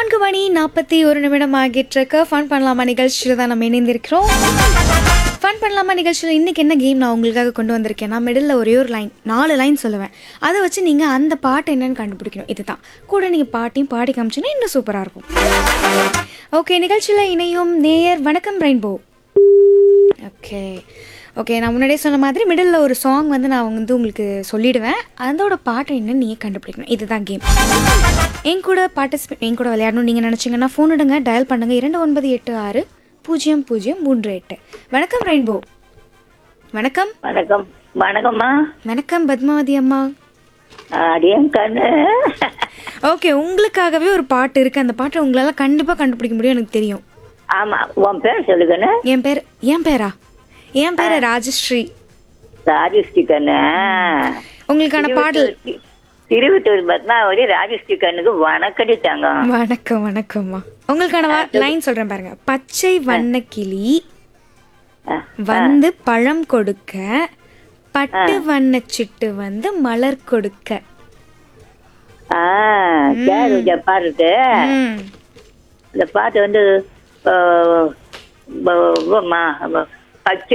நான்கு மணி நாற்பத்தி ஒரு நிமிடம் ஆகிட்டு ஃபன் பண்ணலாமா நிகழ்ச்சியில் தான் நம்ம இணைந்திருக்கிறோம் ஃபன் பண்ணலாமா நிகழ்ச்சியில் இன்றைக்கி என்ன கேம் நான் உங்களுக்காக கொண்டு வந்திருக்கேன் நான் மிடில் ஒரே ஒரு லைன் நாலு லைன் சொல்லுவேன் அதை வச்சு நீங்கள் அந்த பாட்டு என்னன்னு கண்டுபிடிக்கணும் இதுதான் கூட நீங்கள் பாட்டையும் பாடி காமிச்சிங்கன்னா இன்னும் சூப்பராக இருக்கும் ஓகே நிகழ்ச்சியில் இணையும் நேயர் வணக்கம் ரெயின்போ ஓகே ஓகே நான் முன்னாடியே சொன்ன மாதிரி மிடில் ஒரு சாங் வந்து நான் வந்து உங்களுக்கு சொல்லிடுவேன் அதோட பாட்டு என்னன்னு நீங்கள் கண்டுபிடிக்கணும் இதுதான் கேம் என் கூட பார்ட்டிசிபேட் என் கூட விளையாடணும் நீங்கள் நினச்சிங்கன்னா ஃபோன் எடுங்க டயல் பண்ணுங்க இரண்டு ஒன்பது எட்டு ஆறு பூஜ்ஜியம் பூஜ்ஜியம் மூன்று எட்டு வணக்கம் ரெயின்போ வணக்கம் வணக்கம் வணக்கம்மா வணக்கம் பத்மாவதி அம்மா அடியன் கண்ணு ஓகே உங்களுக்காகவே ஒரு பாட்டு இருக்குது அந்த பாட்டை உங்களால் கண்டிப்பாக கண்டுபிடிக்க முடியும் எனக்கு தெரியும் ஆமா உன் பேர் சொல்லுங்கண்ணு என் பேர் என் பேரா என் பேர் ராஜஸ்ரீ ராஜஸ்ரீ கண்ணு உங்களுக்கான பாடல் திருவத்தூர் பத்மாவதி ராஜஸ்ரீ கண்ணுக்கு வணக்கடி தங்கம் வணக்கம் வணக்கம்மா உங்களுக்கான லைன் சொல்றேன் பாருங்க பச்சை வண்ண கிளி அஹ், வந்து பழம் கொடுக்க பட்டு வண்ண சிட்டு வந்து மலர் கொடுக்க ஆ கேரு இந்த பாட்டு ம். இந்த பாட்டு வந்து ஆ, ப- ப- மா- பச்சை